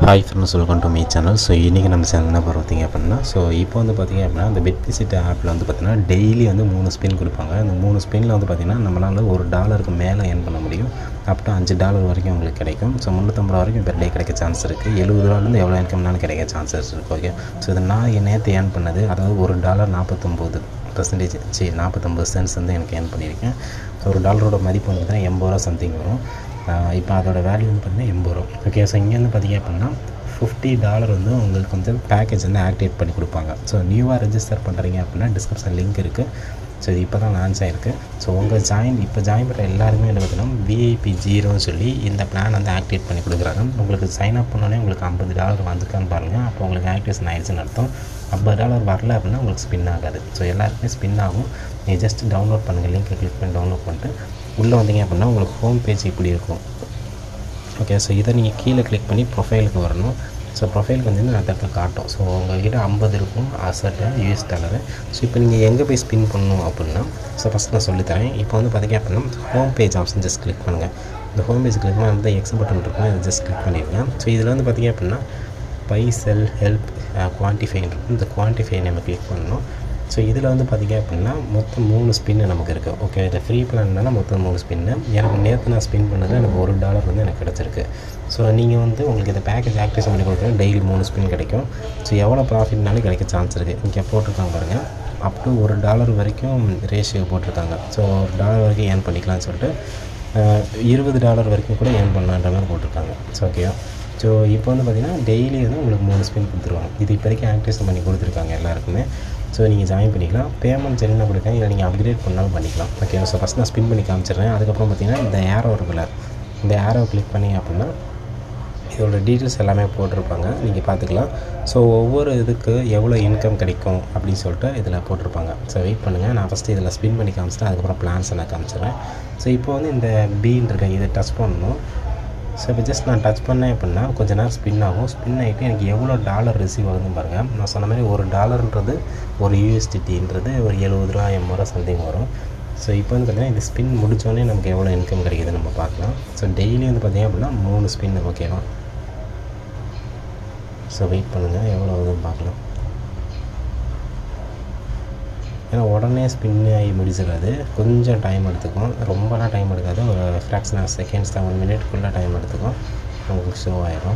hi friends welcome to me channel so இன்றைக்கி நம்ம channel என்ன பார்த்தீங்க அப்படின்னா ஸோ இப்போ வந்து பார்த்திங்க அப்படின்னா இந்த பெட்விசிட் ஆப்பில் வந்து பார்த்திங்கன்னா டெய்லி வந்து மூணு ஸ்பின் கொடுப்பாங்க இந்த மூணு ஸ்பின்னில் வந்து பார்த்திங்கன்னா நம்மளால் ஒரு டாலருக்கு மேலே ஏர்ன் பண்ண முடியும் அப் டு அஞ்சு டாலர் வரைக்கும் உங்களுக்கு கிடைக்கும் ஸோ முந்நூற்றம்பது ரூபா வரைக்கும் பெர் டே கிடைக்க சான்ஸ் இருக்குது எழுபது ரூபாலேருந்து எவ்வளோ இன்கம்னாலும் கிடைக்க சான்சஸ் இருக்குது ஓகே ஸோ இது நான் நேற்று ஏர்ன் பண்ணது அதாவது ஒரு டாலர் நாற்பத்தொம்போது பர்சன்டேஜ் சரி நாற்பத்தொம்பது சென்ட்ஸ் வந்து எனக்கு ஏர்ன் பண்ணியிருக்கேன் ஸோ ஒரு டாலரோட மதிப்பு வந்து பார்த்திங்கன்னா எண்பது ரூபா சம்திங் வரும் இப்போ அதோட வேல்யூ வந்து பார்த்திங்கன்னா எண்பது ரூபா ஓகே ஸோ இங்கேருந்து பார்த்திங்க அப்படின்னா ஃபிஃப்டி டாலர் வந்து உங்களுக்கு வந்து பேக்கேஜ் வந்து ஆக்டிவேட் பண்ணி கொடுப்பாங்க ஸோ நியூவாக ரெஜிஸ்டர் பண்ணுறீங்க அப்படின்னா டிஸ்கிரிப்ஷன் லிங்க் இருக்குது ஸோ இது இப்போ தான் லான்ச் ஆகிருக்கு ஸோ உங்கள் ஜாயின் இப்போ ஜாயின் பண்ணுற எல்லாருமே என்ன பார்த்தீங்கன்னா விஐபி ஜீரோன்னு சொல்லி இந்த பிளான் வந்து ஆக்டிவேட் பண்ணி கொடுக்குறாங்க உங்களுக்கு சைன் அப் பண்ணோன்னே உங்களுக்கு ஐம்பது டாலர் வந்திருக்கான்னு பாருங்கள் அப்போ உங்களுக்கு ஆக்டிவேஷன் ஆயிடுச்சுன்னு அர்த்தம் ஐம்பது டாலர் வரல அப்படின்னா உங்களுக்கு ஸ்பின் ஆகாது ஸோ எல்லாருக்குமே ஸ்பின் ஆகும் நீங்கள் ஜஸ்ட் டவுன்லோட் பண்ணுங்கள் லிங்க்கை கிளிக் பண்ணி டவுன்லோட் பண்ணிட்டு உள்ளே வந்தீங்க அப்படின்னா உங்களுக்கு ஹோம் பேஜ் இப்படி இருக்கும் ஓகே ஸோ இதை நீங்கள் கீழே கிளிக் பண்ணி ப்ரொஃபைலுக்கு வரணும் ஸோ ப்ரொஃபைலுக்கு வந்து அந்த இடத்துல காட்டும் ஸோ உங்கள்கிட்ட ஐம்பது இருக்கும் அசட்டு யூஎஸ் டாலரு ஸோ இப்போ நீங்கள் எங்கே போய் ஸ்பின் பண்ணணும் அப்படின்னா ஸோ ஃபஸ்ட் நான் சொல்லித்தரேன் இப்போ வந்து பார்த்தீங்க அப்படின்னா home page option just click பண்ணுங்கள் இந்த ஹோம் பேஜ் கிளிக் பண்ணி வந்து எக்ஸ் பட்டன் இருக்கும் இதை ஜஸ்ட் கிளிக் பண்ணிடுங்க ஸோ இதில் வந்து பார்த்தீங்க அப்படின்னா பை செல் ஹெல்ப் குவான்டிஃபைன் இருக்கும் இந்த குவான்டிஃபை நம்ம கிளிக் பண்ணணும் ஸோ இதில் வந்து பார்த்திங்க அப்படின்னா மொத்தம் மூணு ஸ்பின்னு நமக்கு இருக்குது ஓகே இதில் ஃப்ரீ பிளான்னா மொத்தம் மூணு ஸ்பின்னு எனக்கு நேற்று நான் ஸ்பின் பண்ணது எனக்கு ஒரு டாலர் வந்து எனக்கு கிடச்சிருக்கு ஸோ நீங்கள் வந்து உங்களுக்கு இந்த பேக்கேஜ் ஆக்டிவேஷன் பண்ணி கொடுக்குறது டெய்லி மூணு ஸ்பின் கிடைக்கும் ஸோ எவ்வளோ ப்ராஃபிட்னாலும் கிடைக்க சான்ஸ் இருக்குது இங்கே போட்டிருக்காங்க பாருங்கள் அப் டு ஒரு டாலர் வரைக்கும் ரேஷியோ போட்டிருக்காங்க ஸோ ஒரு டாலர் வரைக்கும் ஏர்ன் பண்ணிக்கலாம்னு சொல்லிட்டு இருபது டாலர் வரைக்கும் கூட ஏர்ன் பண்ணலான்ற மாதிரி போட்டிருக்காங்க ஸோ ஓகேவா ஸோ இப்போ வந்து பார்த்திங்கன்னா டெய்லி வந்து உங்களுக்கு மூணு ஸ்பின் கொடுத்துருவாங்க இது இப்போ வரைக்கும் ஆக்டிவேஷன் பண்ணி கொடுத்துருக்காங்க எல்லாருக்குமே ஸோ நீங்கள் ஜாயின் பண்ணிக்கலாம் பேமெண்ட் என்ன கொடுக்கலாம் இதை நீங்கள் அப்கிரேட் பண்ணாலும் பண்ணிக்கலாம் ஓகே ஸோ ஃபஸ்ட் நான் ஸ்பின் பண்ணி காமிச்சிடுறேன் அதுக்கப்புறம் பார்த்தீங்கன்னா இந்த ஏரோ இருக்குல்ல இந்த ஏரோ கிளிக் பண்ணி அப்படின்னா இதோட டீட்டெயில்ஸ் எல்லாமே போட்டிருப்பாங்க நீங்கள் பார்த்துக்கலாம் ஸோ ஒவ்வொரு இதுக்கு எவ்வளோ இன்கம் கிடைக்கும் அப்படின்னு சொல்லிட்டு இதில் போட்டிருப்பாங்க ஸோ வெயிட் பண்ணுங்கள் நான் ஃபஸ்ட்டு இதில் ஸ்பின் பண்ணி காமிச்சிட்டு அதுக்கப்புறம் பிளான்ஸை நான் காமிச்சிடுறேன் ஸோ இப்போ வந்து இந்த பீன் இருக்கேன் இதை டச் பண்ணணும் ஸோ இப்போ ஜஸ்ட் நான் டச் பண்ணேன் அப்படின்னா கொஞ்ச நேரம் ஸ்பின் ஆகும் ஸ்பின் ஆகிட்டு எனக்கு எவ்வளோ டாலர் ரிசீவ் ஆகுதுன்னு பாருங்கள் நான் சொன்ன மாதிரி ஒரு டாலர்ன்றது ஒரு யூஎஸ்டிடின்றது ஒரு எழுபது ரூபா எண்பது ரூபா சம்திங் வரும் ஸோ இப்போ வந்து பார்த்திங்கன்னா இது ஸ்பின் முடித்தோடனே நமக்கு எவ்வளோ இன்கம் கிடைக்குதுன்னு நம்ம பார்க்கலாம் ஸோ டெய்லி வந்து பார்த்திங்க அப்படின்னா மூணு ஸ்பின் ஓகேவா ஸோ வெயிட் பண்ணுங்கள் எவ்வளோ ஆகுதுன்னு பார்க்கலாம் ஏன்னா உடனே ஸ்பின் ஆகி முடிச்சிடாது கொஞ்சம் டைம் எடுத்துக்கும் ரொம்பலாம் டைம் எடுக்காது ஒரு ஃப்ராக்ஷன் ஆஃப் செகண்ட்ஸ் தான் ஒன் மினிட்குள்ளே டைம் எடுத்துக்கும் உங்களுக்கு ஷோ ஆயிரும்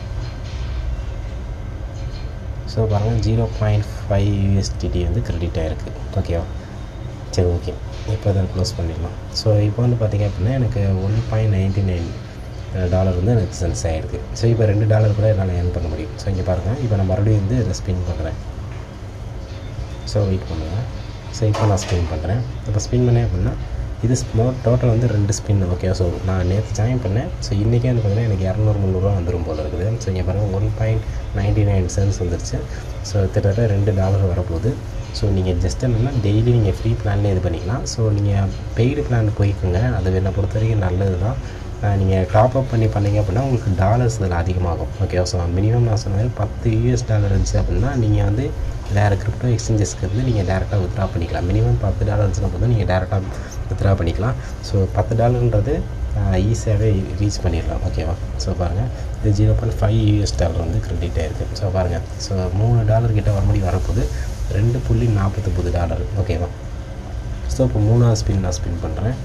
ஸோ பாருங்கள் ஜீரோ பாயிண்ட் ஃபைவ் யூஎஸ்டிடி வந்து கிரெடிட் ஆகிருக்கு ஓகேவா சரி ஓகே இப்போ அதை க்ளோஸ் பண்ணிடலாம் ஸோ இப்போ வந்து பார்த்திங்க அப்படின்னா எனக்கு one point ninety nine dollar வந்து எனக்கு சென்ஸ் ஆகிருக்கு ஸோ இப்போ ரெண்டு டாலர் கூட என்னால் ஏர்ன் பண்ண முடியும் ஸோ இங்கே பாருங்கள் இப்போ நான் மறுபடியும் வந்து இதை ஸ்பின் பண்ணுறேன் ஸோ வெயிட் பண்ணுங்கள் ஸோ இப்போ நான் ஸ்பின் பண்ணுறேன் இப்போ ஸ்பின் பண்ணேன் அப்படின்னா இது ஸ்மோ டோட்டல் வந்து ரெண்டு ஸ்பின் ஓகே ஸோ நான் நேற்று ஜாயின் பண்ணேன் ஸோ இன்றைக்கே வந்து பார்த்தீங்கன்னா எனக்கு இரநூறு முந்நூறுரூவா வந்துடும் போல் இருக்குது ஸோ இங்கே பாருங்கள் one point ninety nine cents வந்துருச்சு ஸோ கிட்டத்தட்ட ரெண்டு டாலர் வரப்போகுது ஸோ நீங்கள் ஜஸ்ட் என்னென்னா டெய்லி நீங்கள் ஃப்ரீ பிளான்லேயே இது பண்ணிக்கலாம் ஸோ நீங்கள் பெய்டு பிளான் போய்க்குங்க அது என்னை பொறுத்த வரைக்கும் நல்லது தான் நீங்கள் டாப் அப் பண்ணி பண்ணிங்க அப்படின்னா உங்களுக்கு டாலர்ஸ் இதில் அதிகமாகும் ஓகே ஸோ மினிமம் நான் சொன்ன மாதிரி பத்து யூஎஸ் டாலர் இருந்துச்சு அப்படின்னா நீங்கள் வந்து வேறு கிரிப்டோ எக்ஸ்சேஞ்சஸ்க்கு இருந்து நீங்கள் டேரெக்டாக வித்ரா பண்ணிக்கலாம் மினிமம் பத்து டாலர் இருந்துச்சுன்னா போதும் நீங்கள் டேரெக்டாக வித்ரா பண்ணிக்கலாம் ஸோ பத்து டாலர்ன்றது ஈஸியாகவே ரீச் பண்ணிடலாம் ஓகேவா ஸோ பாருங்கள் இது zero point five US dollar வந்து கிரெடிட் ஆகிருக்கு ஸோ பாருங்கள் ஸோ மூணு டாலர் கிட்ட வரமுடி வரப்போகுது ரெண்டு புள்ளி நாற்பத்தொம்பது டாலர் ஓகேவா ஸோ இப்போ மூணாவது ஸ்பின் நான் ஸ்பின் பண்ணுறேன்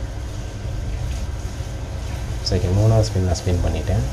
ஸோ ஓகே மூணாவது ஸ்பின் நான் ஸ்பின் பண்ணிட்டேன்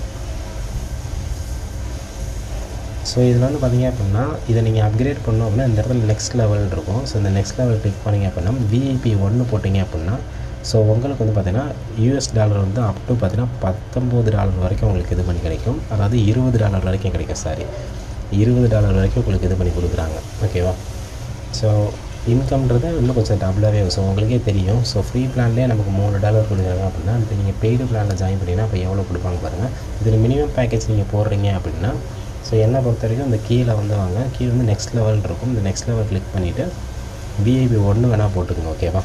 ஸோ இதில் வந்து பார்த்திங்க அப்படின்னா இதை நீங்கள் அப்கிரேட் பண்ணோம் அப்படின்னா இந்த இடத்துல நெக்ஸ்ட் லெவல் இருக்கும் ஸோ இந்த நெக்ஸ்ட் லெவல் கிளிக் பண்ணிங்க அப்படின்னா விஐபி ஒன்று போட்டிங்க அப்படின்னா ஸோ உங்களுக்கு வந்து பார்த்திங்கன்னா யூஎஸ் டாலர் வந்து அப் டு பார்த்திங்கன்னா பத்தொம்போது டாலர் வரைக்கும் உங்களுக்கு இது பண்ணி கிடைக்கும் அதாவது இருபது டாலர் வரைக்கும் கிடைக்கும் சாரி இருபது டாலர் வரைக்கும் உங்களுக்கு இது பண்ணி கொடுக்குறாங்க ஓகேவா ஸோ இன்கம்ன்றது இன்னும் கொஞ்சம் டபுளாகவே ஸோ உங்களுக்கே தெரியும் ஸோ ஃப்ரீ பிளான்லேயே நமக்கு மூணு டாலர் கொடுக்குறாங்க அப்படின்னா இப்போ நீங்கள் பெய்டு பிளானில் ஜாயின் பண்ணிங்கன்னா அப்போ எவ்வளோ கொடுப்பாங்க பாருங்கள் இதில் மினிமம் பேக்கேஜ் நீங்கள் போடுறீங்க அப்படின்னா ஸோ என்னை பொறுத்த வரைக்கும் இந்த கீழே வந்து வாங்க கீழே வந்து நெக்ஸ்ட் லெவல் இருக்கும் இந்த நெக்ஸ்ட் லெவல் கிளிக் பண்ணிவிட்டு விஐபி ஒன்று வேணால் போட்டுக்கோங்க ஓகேவா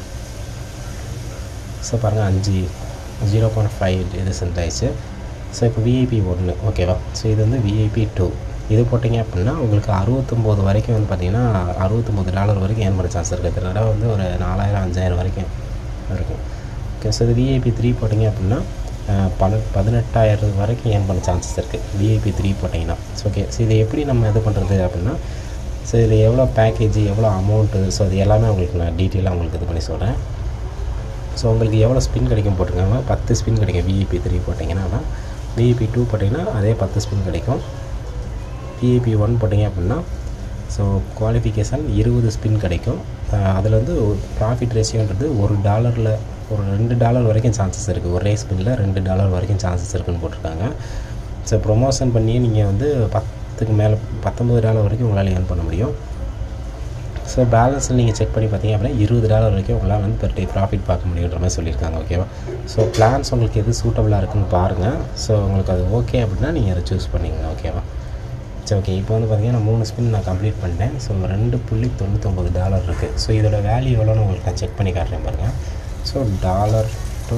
ஸோ பாருங்கள் அஞ்சு ஜீரோ பாயிண்ட் ஃபைவ் இது சென்ட் ஆயிடுச்சு ஸோ இப்போ விஐபி ஒன்று ஓகேவா ஸோ இது வந்து விஐபி டூ இது போட்டிங்க அப்படின்னா உங்களுக்கு அறுபத்தொம்போது வரைக்கும் வந்து பார்த்திங்கன்னா அறுபத்தொம்போது டாலர் வரைக்கும் ஏன் பண்ண சான்ஸ் இருக்குது கிட்டத்தட்ட வந்து ஒரு நாலாயிரம் அஞ்சாயிரம் வரைக்கும் இருக்கும் ஓகே ஸோ இது விஐபி த்ரீ போட்டிங்க அப்படின்னா அஹ், பல பதினெட்டாயிரம் வரைக்கும் ஏர்ன் பண்ண சான்சஸ் இருக்குது விஐபி த்ரீ போட்டிங்கன்னா ஓகே ஸோ இதை எப்படி நம்ம இது பண்ணுறது அப்படின்னா ஸோ இதில் எவ்வளோ பேக்கேஜ் எவ்வளோ அமௌண்ட்டு ஸோ அது எல்லாமே உங்களுக்கு நான் டீட்டெயிலாக உங்களுக்கு இது பண்ணி சொல்கிறேன் ஸோ உங்களுக்கு எவ்வளோ ஸ்பின் கிடைக்கும் போட்டிருக்காங்க பத்து ஸ்பின் கிடைக்கும் விஐபி த்ரீ போட்டிங்கன்னா விஐபி டூ போட்டிங்கன்னா அதே பத்து ஸ்பின் கிடைக்கும் விஐபி ஒன் போட்டிங்க அப்படின்னா ஸோ குவாலிஃபிகேஷன் இருபது ஸ்பின் கிடைக்கும் அதில் வந்து ப்ராஃபிட் ரேஷியோன்றது ஒரு டாலரில் ஒரு ரெண்டு டாலர் வரைக்கும் சான்சஸ் இருக்குது ஒரே ஸ்பின்னில் ரெண்டு டாலர் வரைக்கும் சான்சஸ் இருக்குன்னு போட்டிருக்காங்க ஸோ ப்ரொமோஷன் பண்ணி நீங்கள் வந்து பத்துக்கு மேலே பத்தொம்பது டாலர் வரைக்கும் உங்களால் ஏர்ன் பண்ண முடியும் ஸோ பேலன்ஸில் நீங்கள் செக் பண்ணி பார்த்தீங்க அப்படின்னா இருபது டாலர் வரைக்கும் உங்களால் வந்து பெர் டே ப்ராஃபிட் பார்க்க முடியுன்ற மாதிரி சொல்லியிருக்காங்க ஓகேவா ஸோ பிளான்ஸ் உங்களுக்கு எது சூட்டபுளாக இருக்குன்னு பாருங்கள் ஸோ உங்களுக்கு அது ஓகே அப்படின்னா நீங்கள் அதை சூஸ் பண்ணிங்க ஓகேவா சரி ஓகே இப்போ வந்து பார்த்தீங்கன்னா மூணு ஸ்பின் நான் கம்ப்ளீட் பண்ணிட்டேன் ஸோ ரெண்டு புள்ளி தொண்ணூத்தொம்பது டாலர் இருக்குது ஸோ இதோட வேல்யூ எவ்வளோன்னு உங்களுக்கு நான் செக் பண்ணி காட்டுறேன் பாருங்கள் so dollar to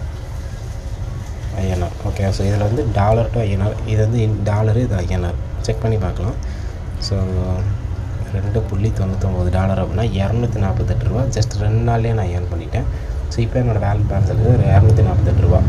INR okay so இதில் வந்து டாலர் டு ஐஎன்ஆர் இது வந்து டாலரு இது ஐஎன்ஆர் செக் பண்ணி பார்க்கலாம் ஸோ ரெண்டு புள்ளி தொண்ணூத்தொம்பது டாலர் அப்படின்னா இரநூத்தி நாற்பத்தெட்டு ரூபா ஜஸ்ட் ரெண்டு நாள்லேயே நான் ஏர்ன் பண்ணிட்டேன் ஸோ இப்போ என்னோடய வேலட் பேலன்ஸ் இருக்குது ஒரு இரநூத்தி நாற்பத்தெட்டு ரூபா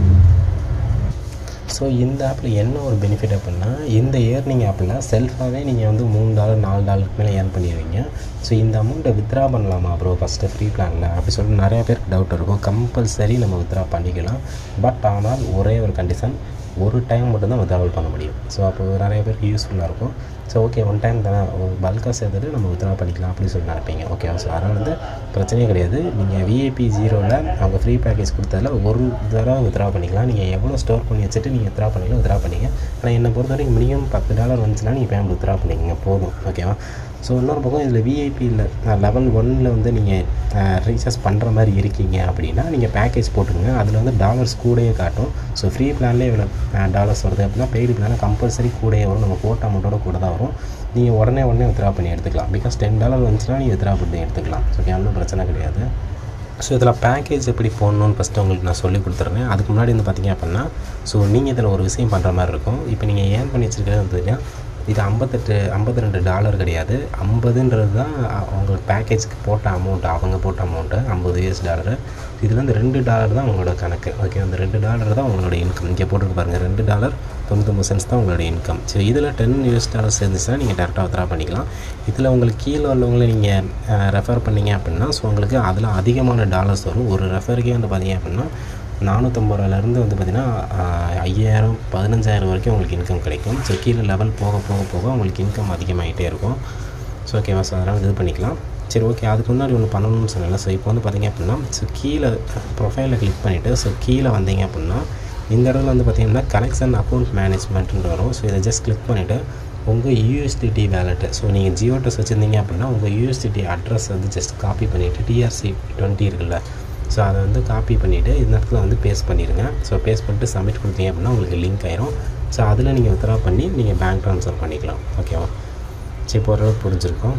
ஸோ இந்த ஆப்பில் என்ன ஒரு பெனிஃபிட் அப்படின்னா இந்த ஏர்னிங் ஆப்பில் செல்ஃபாகவே நீங்கள் வந்து மூணு டாலர் நாலு டாலருக்கு மேலே ஏர்ன் பண்ணிடுவீங்க ஸோ இந்த அமௌண்ட்டை வித்ரா பண்ணலாமா ப்ரோ ஃபஸ்ட்டு ஃப்ரீ பிளானில் அப்படி சொல்லிட்டு நிறைய பேருக்கு டவுட் இருக்கும் கம்பல்சரி நம்ம வித்ரா பண்ணிக்கலாம் பட் ஆனால் ஒரே ஒரு கண்டிஷன் ஒரு டைம் மட்டும்தான் வித்ராவல் பண்ண முடியும் ஸோ அப்போ நிறைய பேருக்கு யூஸ்ஃபுல்லாக இருக்கும் ஸோ ஓகே ஒன் டைம் தானே பல்காக சேர்த்துட்டு நம்ம வித்ரா பண்ணிக்கலாம் அப்படின்னு சொல்லி நினைப்பீங்க ஓகே ஸோ அதனால் வந்து பிரச்சனையே கிடையாது நீங்கள் விஐபி ஜீரோவில் அவங்க ஃப்ரீ பேக்கேஜ் கொடுத்ததில் ஒரு தடவை வித்ரா பண்ணிக்கலாம் நீங்கள் எவ்வளோ ஸ்டோர் பண்ணி வச்சுட்டு நீங்கள் வித்ரா பண்ணிக்கலாம் வித்ரா பண்ணிங்க ஆனால் என்னை பொறுத்த வரைக்கும் மினிமம் பத்து டாலர் வந்துச்சுன்னா நீங்கள் பேமெண்ட் வித்ரா பண்ணிக்கங்க போதும் ஓகேவா ஸோ இன்னொரு பக்கம் இதில் விஐபியில் லெவல் ஒன்னில் வந்து நீங்கள் ரீசார்ஜ் பண்ணுற மாதிரி இருக்கீங்க அப்படின்னா நீங்கள் பேக்கேஜ் போட்டுருங்க அதில் வந்து டாலர்ஸ் கூடயே காட்டும் ஸோ ஃப்ரீ பிளான்லேயே இவ்வளோ டாலர்ஸ் வருது அப்படின்னா பெய்டு பிளானில் கம்பல்சரி கூடயே வரும் நம்ம போட்ட அமௌண்ட்டோட கூட தான் வரும் நீங்கள் உடனே உடனே வித்ரா பண்ணி எடுத்துக்கலாம் பிகாஸ் டென் டாலர் வந்துச்சுன்னா நீங்கள் வித்ரா பண்ணி எடுத்துக்கலாம் ஸோ ஒன்றும் பிரச்சனை கிடையாது ஸோ இதில் பேக்கேஜ் எப்படி போடணும்னு ஃபஸ்ட்டு உங்களுக்கு நான் சொல்லி கொடுத்துட்றேன் அதுக்கு முன்னாடி வந்து பார்த்தீங்க அப்படின்னா ஸோ நீங்கள் இதில் ஒரு விஷயம் பண்ணுற மாதிரி இருக்கும் இப்போ நீங்கள் ஏர்ன் பண்ணி வச்சுருக்கிறது வந்துன்னா இது ஐம்பத்தெட்டு ஐம்பத்தி ரெண்டு டாலர் கிடையாது ஐம்பதுன்றது தான் அவங்களுக்கு பேக்கேஜுக்கு போட்ட அமௌண்ட் அவங்க போட்ட அமௌண்ட்டு ஐம்பது யூஎஸ் டாலரு இதில் வந்து ரெண்டு டாலர் தான் உங்களோட கணக்கு ஓகே அந்த ரெண்டு டாலர் தான் உங்களோட இன்கம் இங்கே போட்டுருக்கு பாருங்கள் ரெண்டு டாலர் தொண்ணூத்தொம்பது சென்ஸ் தான் உங்களோட இன்கம் சரி இதில் டென் யூஎஸ் டாலர்ஸ் இருந்துச்சுன்னா நீங்கள் டேரெக்டாக வித்ரா பண்ணிக்கலாம் இதில் உங்களுக்கு கீழே உள்ளவங்களை நீங்கள் ரெஃபர் பண்ணீங்க அப்படின்னா ஸோ உங்களுக்கு அதில் அதிகமான டாலர்ஸ் வரும் ஒரு ரெஃபருக்கே வந்து பார்த்தீங்க அப்படின்னா நானூற்றம்பது ரூபாலேருந்து வந்து பார்த்திங்கன்னா ஐயாயிரம் பதினஞ்சாயிரம் வரைக்கும் உங்களுக்கு இன்கம் கிடைக்கும் ஸோ கீழே லெவல் போக போக போக உங்களுக்கு இன்கம் அதிகமாகிட்டே இருக்கும் ஸோ ஓகேவா ஸோ அதனால் இது பண்ணிக்கலாம் சரி ஓகே அதுக்கு முன்னாடி ஒன்று பண்ணணும்னு சொன்னல ஸோ இப்போ வந்து பார்த்திங்க அப்படின்னா ஸோ கீழே ப்ரொஃபைலில் கிளிக் பண்ணிவிட்டு ஸோ கீழே வந்தீங்க அப்படின்னா இந்த இடத்துல வந்து பார்த்திங்கன்னா கனெக்ஷன் அக்கௌண்ட் மேனேஜ்மெண்ட்னு வரும் ஸோ இதை ஜஸ்ட் கிளிக் பண்ணிவிட்டு உங்கள் யூஎஸ்டிடி வேலெட்டு ஸோ நீங்கள் ஜியோ டெஸ் வச்சுருந்தீங்க அப்படின்னா உங்கள் யூஎஸ்டிடி அட்ரஸ் வந்து ஜஸ்ட் காப்பி பண்ணிவிட்டு டிஆர்சி டுவெண்ட்டி இருக்குல்ல ஸோ அதை வந்து காப்பி பண்ணிவிட்டு இந்த இடத்துல வந்து பேஸ்ட் பண்ணிடுங்க ஸோ பேஸ்ட் பண்ணிட்டு சப்மிட் கொடுத்தீங்க அப்படின்னா உங்களுக்கு லிங்க் ஆயிரும் ஸோ அதில் நீங்கள் வித்ரா பண்ணி நீங்கள் பேங்க் ட்ரான்ஸ்ஃபர் பண்ணிக்கலாம் ஓகேவா சரி இப்போ ஓரளவுக்கு புரிஞ்சிருக்கும்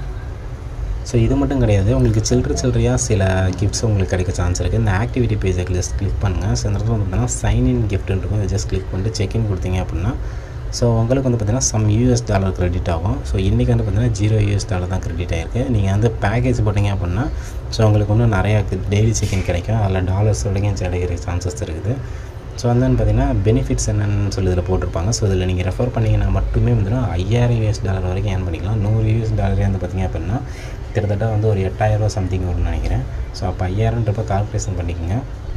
ஸோ இது மட்டும் கிடையாது உங்களுக்கு சில்லற சில்லறையாக சில கிஃப்ட்ஸ் உங்களுக்கு கிடைக்க சான்ஸ் இருக்குது இந்த ஆக்டிவிட்டி பேஜை ஜஸ்ட் கிளிக் பண்ணுங்கள் ஸோ இந்த இடத்துல வந்து பார்த்தீங்கன்னா சைன் இன் கிஃப்ட்னு இருக்கும் இதை ஜஸ்ட் கிளிக் பண்ணிட்டு செக்இன் கொடுத்தீங்க அப்படின்னா ஸோ உங்களுக்கு வந்து பார்த்தீங்கன்னா சம் யூஎஸ் டாலர் கிரெடிட் ஆகும் ஸோ இன்றைக்கி வந்து பார்த்தீங்கன்னா ஜீரோ யூஎஸ் டாலர் தான் கிரெடிட் ஆகிருக்கு நீங்கள் வந்து பேக்கேஜ் போட்டிங்க அப்படின்னா ஸோ உங்களுக்கு இன்னும் நிறையா டெய்லி செக்கின் கிடைக்கும் அதில் டாலர்ஸ் வரைக்கும் கிடைக்கிற சான்சஸ் இருக்குது ஸோ வந்து பார்த்தீங்கன்னா பெனிஃபிட்ஸ் என்னென்னு சொல்லி இதில் போட்டிருப்பாங்க ஸோ இதில் நீங்கள் ரெஃபர் பண்ணிங்கன்னா மட்டுமே வந்து ஐயாயிரம் யூஎஸ் டாலர் வரைக்கும் ஏர்ன் பண்ணிக்கலாம் நூறு யூஎஸ் டாலரே வந்து பார்த்திங்க அப்படின்னா கிட்டத்தட்ட வந்து ஒரு எட்டாயிரரூவா சம்திங் வரும்னு நினைக்கிறேன் ஸோ அப்போ ஐயாயிரன்றப்ப கால்குலேஷன் பண்ணிக்கோங்க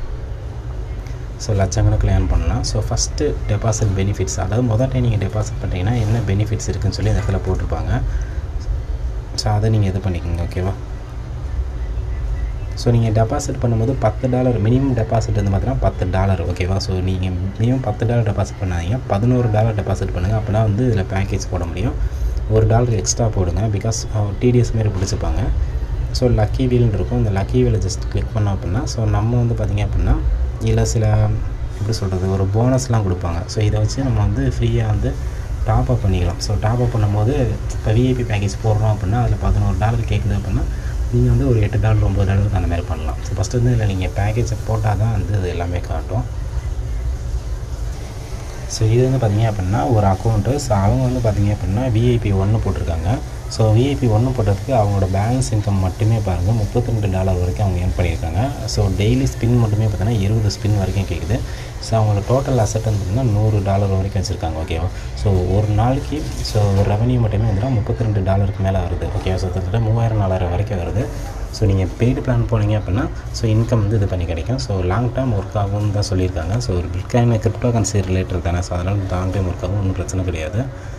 ஸோ லட்சக்கணக்கில் ஏர்ன் பண்ணலாம் ஸோ ஃபஸ்ட்டு டெபாசிட் பெனிஃபிட்ஸ் அதாவது முதல் டைம் நீங்கள் டெபாசிட் பண்ணிட்டீங்கன்னா என்ன பெனிஃபிட்ஸ் இருக்குன்னு சொல்லி அந்த இடத்துல போட்டிருப்பாங்க ஸோ அதை நீங்கள் இது பண்ணிக்கோங்க ஓகேவா ஸோ நீங்கள் டெபாசிட் பண்ணும்போது பத்து டாலர் மினிமம் டெபாசிட் வந்து பார்த்தீங்கன்னா பத்து டாலர் ஓகேவா ஸோ நீங்கள் மினிமம் பத்து டாலர் டெபாசிட் பண்ணாதீங்க பதினோரு டாலர் டெபாசிட் பண்ணுங்கள் அப்படின்னா வந்து இதில் பேக்கேஜ் போட முடியும் ஒரு டாலர் எக்ஸ்ட்ரா போடுங்க பிகாஸ் டிடிஎஸ் மாரி பிடிச்சிப்பாங்க ஸோ லக்கி வீல்னு இருக்கும் இந்த லக்கி வீலை ஜஸ்ட் கிளிக் பண்ணோம் அப்படின்னா ஸோ நம்ம வந்து பார்த்திங்க அப்படின்னா இதில் சில எப்படி சொல்கிறது ஒரு போனஸ்லாம் கொடுப்பாங்க ஸோ இதை வச்சு நம்ம வந்து ஃப்ரீயாக வந்து டாப் அப் பண்ணிக்கலாம் ஸோ டாப் அப் பண்ணும்போது இப்போ விஐபி பேக்கேஜ் போடுறோம் அப்படின்னா அதில் பதினோரு டாலர் கேட்குது அப்படின்னா நீங்கள் வந்து ஒரு எட்டு டாலர் ஒம்பது டாலருக்கு அந்த மாதிரி பண்ணலாம் ஸோ ஃபஸ்ட்டு வந்து இதில் நீங்கள் பேக்கேஜை போட்டால் தான் வந்து இது எல்லாமே காட்டும் ஸோ இது வந்து பார்த்திங்க அப்படின்னா ஒரு அக்கௌண்ட்டு ஸோ அவங்க வந்து பார்த்திங்க அப்படின்னா விஐபி ஒன்று போட்டிருக்காங்க ஸோ விஐபி ஒன்று போட்டதுக்கு அவங்களோட பேலன்ஸ் இன்கம் மட்டுமே பாருங்கள் முப்பத்தி ரெண்டு டாலர் வரைக்கும் அவங்க ஏர்ன் பண்ணியிருக்காங்க ஸோ டெய்லி ஸ்பின் மட்டுமே பார்த்தீங்கன்னா இருபது ஸ்பின் வரைக்கும் கேட்குது ஸோ அவங்களோட டோட்டல் அசட் வந்து பார்த்திங்கன்னா நூறு டாலர் வரைக்கும் வச்சுருக்காங்க ஓகேவா ஸோ ஒரு நாளைக்கு ஸோ ரெவன்யூ மட்டுமே வந்துன்னா முப்பத்தி ரெண்டு டாலருக்கு மேலே வருது ஓகேவா ஸோ கிட்டத்தட்ட மூவாயிரம் நாலாயிரம் வரைக்கும் வருது ஸோ நீங்கள் பெய்டு பிளான் போனீங்க அப்படின்னா ஸோ இன்கம் வந்து இது பண்ணி கிடைக்கும் ஸோ லாங் டேர்ம் ஒர்க் ஆகும்னு தான் சொல்லியிருக்காங்க ஸோ ஒரு பிட்காயின் கிரிப்டோ கரன்சி ரிலேட்டட் தானே ஸோ அதனால் லாங் டைம் ஒர்க் ஆகும் ஒன்றும் பிரச்சனை கிடையாது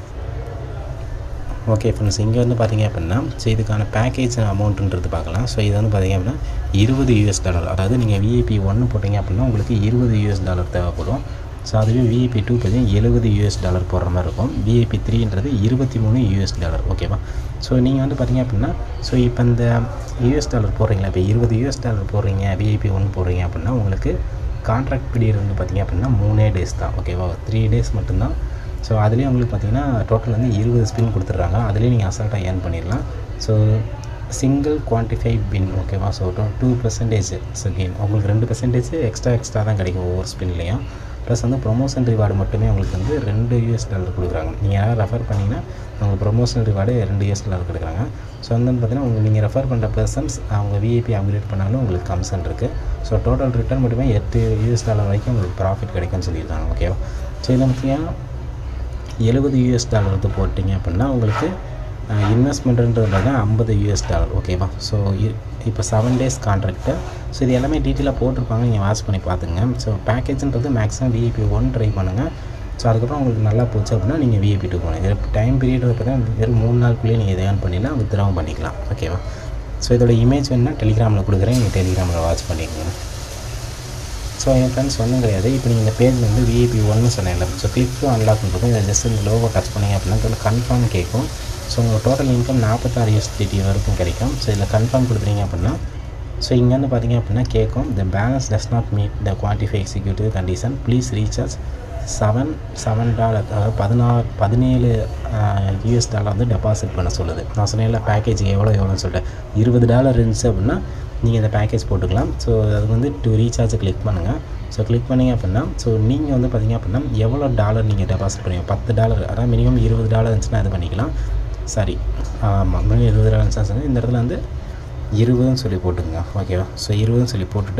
ஓகே ஃப்ரெண்ட்ஸ் இங்கே வந்து பார்த்தீங்க அப்படின்னா ஸோ இதுக்கான பேக்கேஜ் அமௌண்ட்டுன்றது பார்க்கலாம் ஸோ இது வந்து பார்த்தீங்க அப்படின்னா இருபது யூஎஸ் டாலர் அதாவது நீங்கள் விஐபி ஒன்று போட்டிங்க அப்படின்னா உங்களுக்கு இருபது யூஎஸ் டாலர் தேவைப்படும் ஸோ அதுவே விஐபி டூ பார்த்தீங்கன்னா எழுபது யூஎஸ் டாலர் போடுற மாதிரி இருக்கும் விஐபி த்ரீன்றது இருபத்தி மூணு யூஎஸ் டாலர் ஓகேவா ஸோ நீங்கள் வந்து பார்த்தீங்க அப்படின்னா ஸோ இப்போ இந்த யூஎஸ் டாலர் போடுறீங்களா இப்போ இருபது யூஎஸ் டாலர் போடுறீங்க விஐபி ஒன் போடுறீங்க அப்படின்னா உங்களுக்கு கான்ட்ராக்ட் பீரியட் வந்து பார்த்தீங்க அப்படின்னா மூணே டேஸ் தான் ஓகேவா த்ரீ டேஸ் மட்டும்தான் ஸோ அதுலேயும் உங்களுக்கு பார்த்தீங்கன்னா டோட்டல் வந்து இருபது ஸ்பின் கொடுத்துட்றாங்க அதுலேயும் நீங்கள் அசால்ட்டாக ஏர்ன் பண்ணிடலாம் ஸோ சிங்கிள் குவான்டிஃபைட் பின் ஓகேவா so two percentage so gain உங்களுக்கு ரெண்டு பர்சன்டேஜ் எக்ஸ்ட்ரா எக்ஸ்ட்ரா தான் கிடைக்கும் ஒவ்வொரு ஸ்பின்லேயும் ப்ளஸ் வந்து ப்ரொமோஷன் ரிவார்டு மட்டுமே உங்களுக்கு வந்து ரெண்டு யூஎஸ் டாலர் கொடுக்குறாங்க நீங்கள் யாராவது ரெஃபர் பண்ணிங்கன்னா உங்களுக்கு ப்ரொமோஷன் ரிவார்டு ரெண்டு யூஎஸ் டாலர் கொடுக்குறாங்க ஸோ வந்து பார்த்தீங்கன்னா உங்கள் நீங்கள் ரெஃபர் பண்ணுற பர்சன்ஸ் அவங்க விஐபி அப்கிரேட் பண்ணாலும் உங்களுக்கு கமிஷன் இருக்குது ஸோ டோட்டல் ரிட்டர்ன் மட்டுமே எட்டு யூஎஸ் டாலர் வரைக்கும் உங்களுக்கு ப்ராஃபிட் கிடைக்கும்னு சொல்லியிருக்காங்க ஓகேவா ஸோ இதில் முக்கியம் எழுபது யூஎஸ் டாலர் வந்து போட்டிங்க அப்படின்னா உங்களுக்கு இன்வெஸ்ட்மெண்ட்டுன்றது பார்த்தீங்கன்னா ஐம்பது யூஎஸ் டாலர் ஓகேவா ஸோ இப்போ செவன் டேஸ் கான்ட்ராக்ட்டு ஸோ இது எல்லாமே டீட்டெயிலாக போட்டிருப்பாங்க நீங்கள் வாட்ச் பண்ணி பார்த்துங்க ஸோ பேக்கேஜ்ன்றது மேக்ஸிமம் விஐபி ஒன் ட்ரை பண்ணுங்கள் ஸோ அதுக்கப்புறம் உங்களுக்கு நல்லா போச்சு அப்படின்னா நீங்கள் விஐபி டூ போகணும் இது டைம் பீரியட் பார்த்தீங்கன்னா வெறும் மூணு நாளுக்குள்ளேயே நீங்கள் இதை ஏர்ன் பண்ணிடலாம் வித்ராவும் பண்ணிக்கலாம் ஓகேவா ஸோ இதோட இமேஜ் வேணுன்னா டெலிகிராமில் கொடுக்குறேன் நீங்கள் டெலிகிராமில் வாட்ச் பண்ணிக்கோங்க ஸோ என் ஃப்ரெண்ட்ஸ் ஒன்றும் கிடையாது இப்போ நீங்கள் இந்த பேஜ் வந்து விஐபி ஒன்று சொன்னேன்ல ஸோ கிளிக் டு அன்லாக் இருக்கும் இதை ஜஸ்ட் இந்த லோகோ டச் பண்ணிங்க அப்படின்னா இதில் கன்ஃபார்ம் கேட்கும் ஸோ உங்கள் டோட்டல் இன்கம் நாற்பத்தாறு யூஎஸ்டிடி வரைக்கும் கிடைக்கும் ஸோ இதில் கன்ஃபார்ம் கொடுத்துறீங்க அப்படின்னா ஸோ இங்கேருந்து பார்த்தீங்க அப்படின்னா கேட்கும் the balance does not meet the quantify executive condition please recharge seven seven dollar அதாவது பதினாறு பதினேழு யூஎஸ் டாலர் வந்து டெபாசிட் பண்ண சொல்லுது நான் சொன்னேன்ல பேக்கேஜ் எவ்வளோ எவ்வளோன்னு சொல்லிட்டு இருபது டாலர் இருந்துச்சு அப்படின்னா நீங்கள் இந்த பேக்கேஜ் போட்டுக்கலாம் ஸோ அதுக்கு வந்து டூ ரீசார்ஜ் கிளிக் பண்ணுங்கள் ஸோ கிளிக் பண்ணிங்க அப்படின்னா ஸோ நீங்கள் வந்து பார்த்தீங்க அப்படின்னா எவ்வளோ டாலர் நீங்கள் டெபாசிட் பண்ணுவீங்க பத்து டாலர் அதாவது மினிமம் இருபது டாலர் இருந்துச்சுன்னா இது பண்ணிக்கலாம் சாரி ஆமாம் மினிமம் இருபது டாலர் இருந்துச்சுன்னா இந்த இடத்துல வந்து இருபதுன்னு சொல்லி போட்டுங்க ஓகேவா ஸோ இருபதுன்னு சொல்லி போட்டுட்டு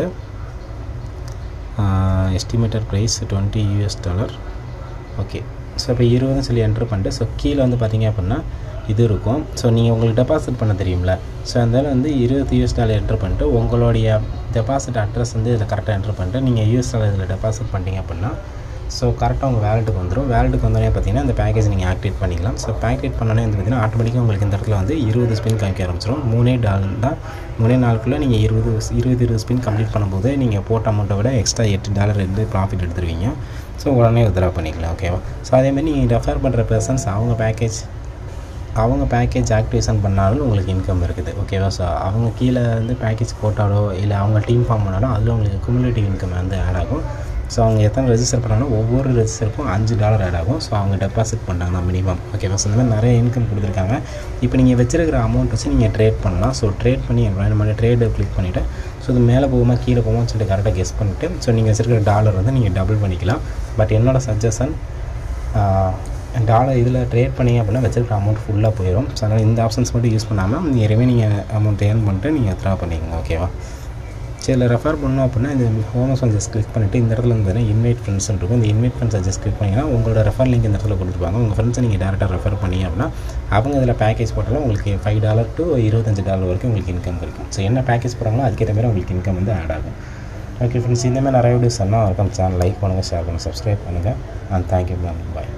estimated price twenty US dollar okay so இப்போ இருபதுன்னு சொல்லி என்ட்ரு பண்ணிட்டு ஸோ கீழே வந்து பார்த்தீங்க அப்படின்னா இது இருக்கும் ஸோ நீங்கள் உங்களுக்கு டெபாசிட் பண்ண தெரியும்ல ஸோ அதனால் வந்து இருபது யூஎஸ் டாலர் என்ட்ரு பண்ணிட்டு உங்களுடைய டெபாசிட் அட்ரஸ் வந்து இதில் கரெக்டாக என்ட்ரு பண்ணிட்டு நீங்கள் யூஎஸ் டாலர் இதில் டெபாசிட் பண்ணிட்டீங்க அப்படின்னா ஸோ கரெக்டாக உங்கள் வேலெட்டுக்கு வந்துடும் வேலெட்டுக்கு வந்தோடனே பார்த்தீங்கன்னா இந்த பேக்கேஜ் நீங்கள் ஆக்டிவேட் பண்ணிக்கலாம் ஸோ பேக்கேட் பண்ணோடனே வந்து பார்த்தீங்கன்னா ஆட்டோமேட்டிக்காக உங்களுக்கு இந்த இடத்துல வந்து இருபது ஸ்பின் காமிக்க ஆரம்பிச்சிடும் மூணே டால் தான் மூணே நாளுக்குள்ளே நீங்கள் இருபது இருபது இருபது ஸ்பின் கம்ப்ளீட் பண்ணும்போது நீங்கள் போட்ட அமௌண்ட்டை விட எக்ஸ்ட்ரா எட்டு டாலர் இருந்து ப்ராஃபிட் எடுத்துருவீங்க ஸோ உடனே வித்ரா பண்ணிக்கலாம் ஓகேவா ஸோ அதேமாதிரி நீங்கள் ரெஃபர் பண்ணுற பர்சன்ஸ் அவங்க பேக்கேஜ் அவங்க பேக்கேஜ் ஆக்டிவேஷன் பண்ணாலும் உங்களுக்கு இன்கம் இருக்குது ஓகேவா ஸோ அவங்க கீழே வந்து பேக்கேஜ் போட்டாலோ இல்லை அவங்க டீம் ஃபார்ம் பண்ணாலும் அதில் உங்களுக்கு குமுலேட்டிவ் இன்கம் வந்து ஆட் ஆகும் ஸோ அவங்க எத்தனை ரெஜிஸ்டர் பண்ணாலும் ஒவ்வொரு ரெஜிஸ்டருக்கும் அஞ்சு டாலர் ஆட் ஆகும் ஸோ அவங்க டெபாசிட் பண்ணாங்கன்னா மினிமம் ஓகேவா ஸோ இந்த மாதிரி நிறைய இன்கம் கொடுத்துருக்காங்க இப்போ நீங்கள் வச்சிருக்கிற அமௌண்ட் வச்சு நீங்கள் ட்ரேட் பண்ணலாம் ஸோ ட்ரேட் பண்ணி என்ன பண்ணி ட்ரேடு கிளிக் பண்ணிவிட்டு ஸோ இது மேலே போகுமா கீழே போகுமான்னு சொல்லிட்டு கரெக்டாக கெஸ் பண்ணிவிட்டு ஸோ நீங்கள் வச்சிருக்கிற டாலர் வந்து நீங்கள் டபுள் பண்ணிக்கலாம் பட் என்னோட சஜஷன் டாலர் இதில் ட்ரேட் பண்ணிங்க அப்படின்னா வச்சிருக்கிற அமௌண்ட் ஃபுல்லாக போயிடும் ஸோ அதனால் இந்த ஆப்ஷன்ஸ் மட்டும் யூஸ் பண்ணாமல் நீங்கள் ரிமைனிங் அமௌண்ட் ஏர்ன் பண்ணிட்டு நீங்கள் த்ரா பண்ணிக்கோங்க ஓகேவா சரி இல்லை ரெஃபர் பண்ணோம் அப்படின்னா இந்த ஹோமஸ் வந்து ஜஸ்ட் கிளிக் பண்ணிவிட்டு இந்த இடத்துல வந்து இன்வைட் ஃப்ரெண்ட்ஸ் இருக்கும் இந்த இன்வைட் ஃப்ரெண்ட்ஸை ஜஸ்ட் கிளிக் பண்ணிங்கன்னா உங்களோட ரெஃபர் லிங்க் இந்த இடத்துல கொடுத்துருப்பாங்க உங்கள் ஃப்ரெண்ட்ஸை நீங்கள் டேரெக்டாக ரெஃபர் பண்ணி அப்படின்னா அவங்க இதில் பேக்கேஜ் போட்டாலும் உங்களுக்கு ஃபைவ் டாலர் டு இருபத்தஞ்சு டாலர் வரைக்கும் உங்களுக்கு இன்கம் கிடைக்கும் ஸோ என்ன பேக்கேஜ் போகிறாங்களோ அதுக்கேற்ற மாதிரி உங்களுக்கு இன்கம் வந்து ஆட் ஆகும் ஓகே ஃப்ரெண்ட்ஸ் இந்த மாதிரி நிறைய வீடியோஸ் எல்லாம் இருக்கும் சேனல் லைக் பண்ணுங்கள் ஷேர் பண்ணுங்கள் சப்ஸ்கிரைப் பண்ணுங்கள் அண்ட் தேங்க்யூ பாய்